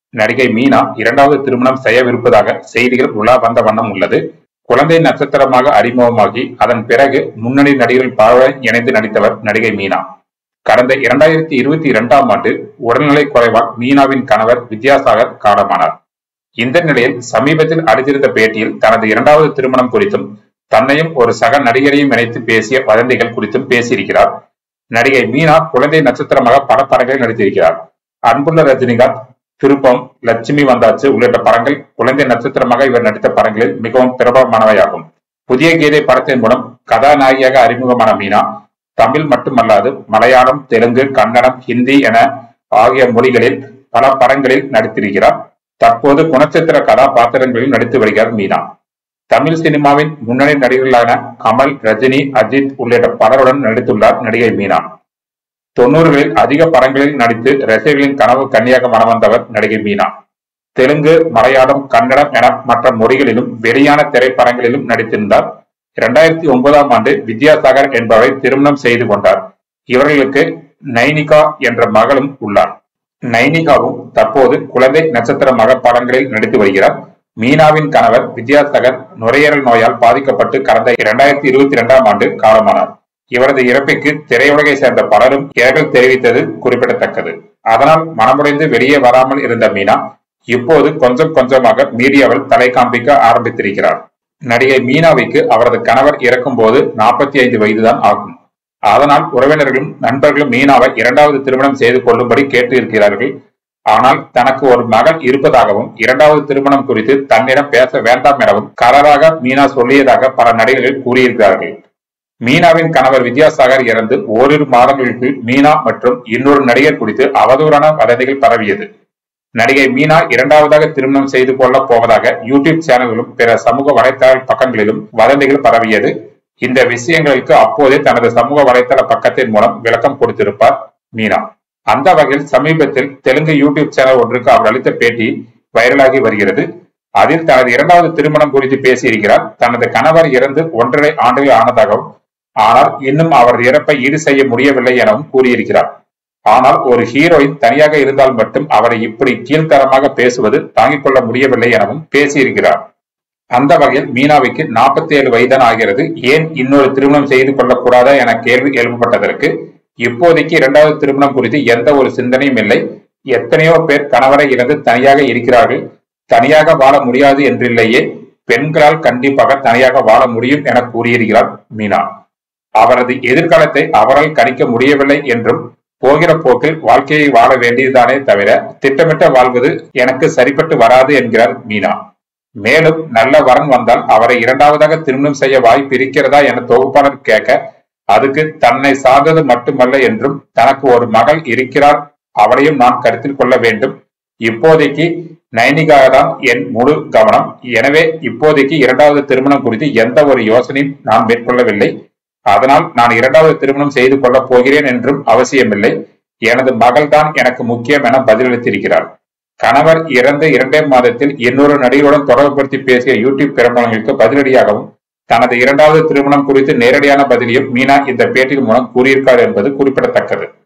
நடிகை மீனா இரண்டாவது திருமணம் செய்யவிருப்பதாக செய்திகள் உலா வந்த வண்ணம் உள்ளது குழந்தை நட்சத்திரமாக அறிமுகமாகி அதன் பிறகு முன்னணி நடிகர்கள் பலருடன் இணைந்து நடித்தவர் நடிகை மீனா கடந்த இரண்டாயிரத்தி இருபத்தி இரண்டாம் ஆண்டு உடல்நிலை குறைவால் மீனாவின் கணவர் வித்யாசாகர் காலமானார் இந்த நிலையில் சமீபத்தில் அளித்திருந்த பேட்டியில் தனது இரண்டாவது திருமணம் குறித்தும் தன்னையும் ஒரு சக நடிகரையும் இணைத்து பேசிய வதந்திகள் குறித்தும் பேசியிருக்கிறார் நடிகை மீனா குழந்தை நட்சத்திரமாக பல படங்களில் நடித்திருக்கிறார் அன்புள்ள ரஜினிகாந்த் திருப்பம் லட்சுமி வந்தாச்சு உள்ளிட்ட படங்கள் குழந்தை நட்சத்திரமாக இவர் நடித்த படங்களில் மிகவும் பிரபலமானவையாகும் புதிய கீதை படத்தின் மூலம் கதாநாயகியாக அறிமுகமான மீனா தமிழ் மட்டுமல்லாது மலையாளம் தெலுங்கு கன்னடம் ஹிந்தி என ஆகிய மொழிகளில் பல படங்களில் நடித்திருக்கிறார் தற்போது குணச்சித்திர கதாபாத்திரங்களில் நடித்து வருகிறார் மீனா தமிழ் சினிமாவின் முன்னணி நடிகர்களான கமல் ரஜினி அஜித் உள்ளிட்ட பலருடன் நடித்துள்ளார் நடிகை மீனா தொண்ணூறுகளில் அதிக படங்களில் நடித்து ரசிகர்களின் கனவு கன்னியாக மனவந்தவர் நடிகை மீனா தெலுங்கு மலையாளம் கன்னடம் என மற்ற மொழிகளிலும் வெளியான திரைப்படங்களிலும் நடித்திருந்தார் இரண்டாயிரத்தி ஒன்பதாம் ஆண்டு வித்யாசாகர் என்பவரை திருமணம் செய்து கொண்டார் இவர்களுக்கு நைனிகா என்ற மகளும் உள்ளார் நைனிகாவும் தற்போது குழந்தை நட்சத்திரமாக படங்களில் நடித்து வருகிறார் மீனாவின் கணவர் வித்யாசாகர் நுரையீரல் நோயால் பாதிக்கப்பட்டு கடந்த இரண்டாயிரத்தி இருபத்தி இரண்டாம் ஆண்டு காலமானார் இவரது இறப்பிற்கு திரையுலகை சேர்ந்த பலரும் இரங்கல் தெரிவித்தது குறிப்பிடத்தக்கது அதனால் மனமுடைந்து வெளியே வராமல் இருந்த மீனா இப்போது கொஞ்சம் கொஞ்சமாக மீடியாவில் தலை காண்பிக்க ஆரம்பித்திருக்கிறார் நடிகை மீனாவிற்கு அவரது கணவர் இறக்கும் போது நாற்பத்தி ஐந்து வயதுதான் ஆகும் அதனால் உறவினர்களும் நண்பர்களும் மீனாவை இரண்டாவது திருமணம் செய்து கொள்ளும்படி கேட்டு இருக்கிறார்கள் ஆனால் தனக்கு ஒரு மகன் இருப்பதாகவும் இரண்டாவது திருமணம் குறித்து தன்னிடம் பேச வேண்டாம் எனவும் கராராக மீனா சொல்லியதாக பல நடிகர்கள் கூறியிருக்கிறார்கள் மீனாவின் கணவர் வித்யாசாகர் இறந்து ஓரிரு மாதங்களுக்கு மீனா மற்றும் இன்னொரு நடிகர் குறித்து அவதூறான வதந்திகள் பரவியது நடிகை மீனா இரண்டாவதாக திருமணம் செய்து கொள்ளப் போவதாக யூடியூப் சேனல்களும் பிற சமூக வலைத்தள பக்கங்களிலும் வதந்திகள் பரவியது இந்த விஷயங்களுக்கு அப்போதே தனது சமூக வலைத்தள பக்கத்தின் மூலம் விளக்கம் கொடுத்திருப்பார் மீனா அந்த வகையில் சமீபத்தில் தெலுங்கு யூடியூப் சேனல் ஒன்றுக்கு அவர் அளித்த பேட்டி வைரலாகி வருகிறது அதில் தனது இரண்டாவது திருமணம் குறித்து பேசியிருக்கிறார் தனது கணவர் இறந்து ஒன்றரை ஆண்டுகள் ஆனதாகவும் ஆனால் இன்னும் அவர் இறப்பை ஈடு செய்ய முடியவில்லை எனவும் கூறியிருக்கிறார் ஆனால் ஒரு ஹீரோயின் தனியாக இருந்தால் மட்டும் அவரை இப்படி கீழ்த்தரமாக பேசுவது தாங்கிக் கொள்ள முடியவில்லை எனவும் பேசியிருக்கிறார் அந்த வகையில் மீனாவுக்கு நாற்பத்தி ஏழு வயதான் ஆகிறது ஏன் இன்னொரு திருமணம் செய்து கொள்ளக்கூடாதா என கேள்வி எழுப்பப்பட்டதற்கு இப்போதைக்கு இரண்டாவது திருமணம் குறித்து எந்த ஒரு சிந்தனையும் இல்லை எத்தனையோ பேர் கணவரை இழந்து தனியாக இருக்கிறார்கள் தனியாக வாழ முடியாது என்றில்லையே பெண்களால் கண்டிப்பாக தனியாக வாழ முடியும் என கூறியிருக்கிறார் மீனா அவரது எதிர்காலத்தை அவரால் கணிக்க முடியவில்லை என்றும் போகிற போக்கில் வாழ்க்கையை வாழ வேண்டியதுதானே தவிர திட்டமிட்ட வாழ்வது எனக்கு சரிப்பட்டு வராது என்கிறார் மீனா மேலும் நல்ல வரன் வந்தால் அவரை இரண்டாவதாக திருமணம் செய்ய வாய்ப்பு இருக்கிறதா என தொகுப்பாளர் கேட்க அதுக்கு தன்னை சார்ந்தது மட்டுமல்ல என்றும் தனக்கு ஒரு மகள் இருக்கிறார் அவளையும் நான் கருத்தில் கொள்ள வேண்டும் இப்போதைக்கு நைனிகா தான் என் முழு கவனம் எனவே இப்போதைக்கு இரண்டாவது திருமணம் குறித்து எந்த ஒரு யோசனையும் நான் மேற்கொள்ளவில்லை அதனால் நான் இரண்டாவது திருமணம் செய்து கொள்ளப் போகிறேன் என்றும் அவசியமில்லை எனது மகள்தான் எனக்கு முக்கியம் என பதிலளித்திருக்கிறார் கணவர் இறந்த இரண்டே மாதத்தில் இன்னொரு நடிகருடன் தொடர்புபடுத்தி பேசிய யூடியூப் பிரபலங்களுக்கு பதிலடியாகவும் தனது இரண்டாவது திருமணம் குறித்து நேரடியான பதிலையும் மீனா இந்த பேட்டியின் மூலம் கூறியிருக்கார் என்பது குறிப்பிடத்தக்கது